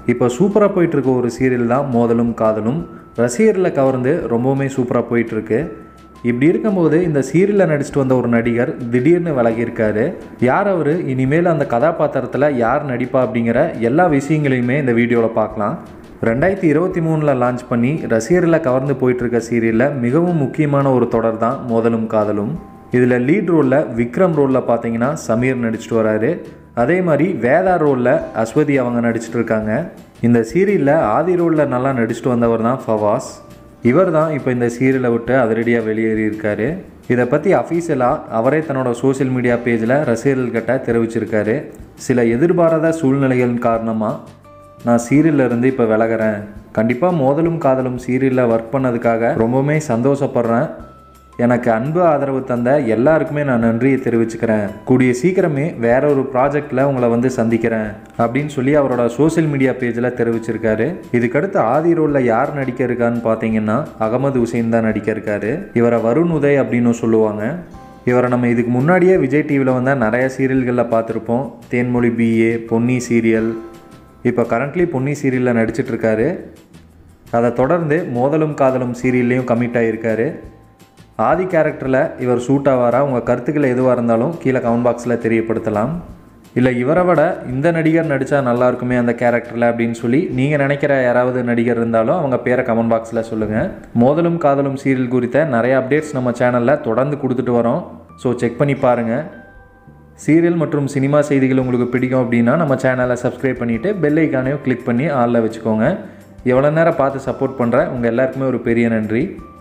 இப்போ சூப்பராக போயிட்டுருக்க ஒரு சீரியல் தான் மோதலும் காதலும் ரசிகர்களை கவர்ந்து ரொம்பவுமே சூப்பராக போயிட்டுருக்கு இப்படி இருக்கும்போது இந்த சீரியலில் நடிச்சிட்டு வந்த ஒரு நடிகர் திடீர்னு விலகியிருக்காரு யார் அவர் இனிமேல் அந்த கதாபாத்திரத்தில் யார் நடிப்பா அப்படிங்கிற எல்லா விஷயங்களையுமே இந்த வீடியோவில் பார்க்கலாம் ரெண்டாயிரத்தி இருபத்தி மூணில் லான்ச் பண்ணி ரசிகர்களை கவர்ந்து போயிட்டுருக்க சீரியலில் மிகவும் முக்கியமான ஒரு தொடர் தான் மோதலும் காதலும் இதில் லீட் ரோலில் விக்ரம் ரோலில் பார்த்தீங்கன்னா சமீர் நடிச்சிட்டு வராரு அதே மாதிரி வேதா ரோலில் அஸ்வதி அவங்க நடிச்சிட்டு இருக்காங்க இந்த சீரியலில் ஆதி ரோலில் நல்லா நடிச்சிட்டு வந்தவர் தான் ஃபவாஸ் இவர் தான் இப்போ இந்த சீரியலை விட்டு அதிரடியாக வெளியேறி இருக்காரு இதை பற்றி அஃபீஷியலாக அவரே தன்னோட சோஷியல் மீடியா பேஜில் ரசிகர்கள்கிட்ட தெரிவிச்சிருக்காரு சில எதிர்பாராத சூழ்நிலைகள் காரணமாக நான் சீரியல்ல இருந்து இப்போ விலகிறேன் கண்டிப்பாக மோதலும் காதலும் சீரியலில் ஒர்க் பண்ணதுக்காக ரொம்பவுமே சந்தோஷப்படுறேன் எனக்கு அன்பு ஆதரவு தந்த எல்லாருக்குமே நான் நன்றியை தெரிவிச்சுக்கிறேன் கூடிய சீக்கிரமே வேற ஒரு ப்ராஜெக்டில் உங்களை வந்து சந்திக்கிறேன் அப்படின்னு சொல்லி அவரோட சோஷியல் மீடியா பேஜில் தெரிவிச்சிருக்காரு இதுக்கடுத்து ஆதி ரோலில் யார் நடிக்க இருக்கான்னு பார்த்தீங்கன்னா அகமது ஹுசைன் தான் நடிக்க இருக்காரு இவரை வருண் உதய் அப்படின்னு சொல்லுவாங்க இவரை நம்ம இதுக்கு முன்னாடியே விஜய் டிவியில் வந்தால் நிறைய சீரியல்களில் பார்த்துருப்போம் தேன்மொழி பிஏ பொன்னி சீரியல் இப்போ கரண்ட்லி பொன்னி சீரியலில் நடிச்சிட்டு இருக்காரு அதை தொடர்ந்து மோதலும் காதலும் சீரியல்லையும் கமிட் ஆகியிருக்காரு ஆதி கேரக்டரில் இவர் சூட் ஆவாரா உங்கள் கருத்துக்கள் எதுவாக இருந்தாலும் கீழே கமெண்ட் பாக்ஸில் தெரியப்படுத்தலாம் இல்லை இவரை விட இந்த நடிகர் நடித்தா நல்லா இருக்குமே அந்த கேரக்டரில் அப்படின்னு சொல்லி நீங்கள் நினைக்கிற யாராவது நடிகர் இருந்தாலும் அவங்க பேரை கமெண்ட் பாக்ஸில் சொல்லுங்கள் மோதலும் காதலும் சீரியல் குறித்த நிறைய அப்டேட்ஸ் நம்ம சேனலில் தொடர்ந்து கொடுத்துட்டு வரோம் ஸோ செக் பண்ணி பாருங்கள் சீரியல் மற்றும் சினிமா செய்திகள் உங்களுக்கு பிடிக்கும் அப்படின்னா நம்ம சேனலை சப்ஸ்கிரைப் பண்ணிவிட்டு பெல் ஐக்கானையும் கிளிக் பண்ணி ஆளில் வச்சுக்கோங்க எவ்வளோ நேரம் பார்த்து சப்போர்ட் பண்ணுற உங்கள் எல்லாருக்குமே ஒரு பெரிய நன்றி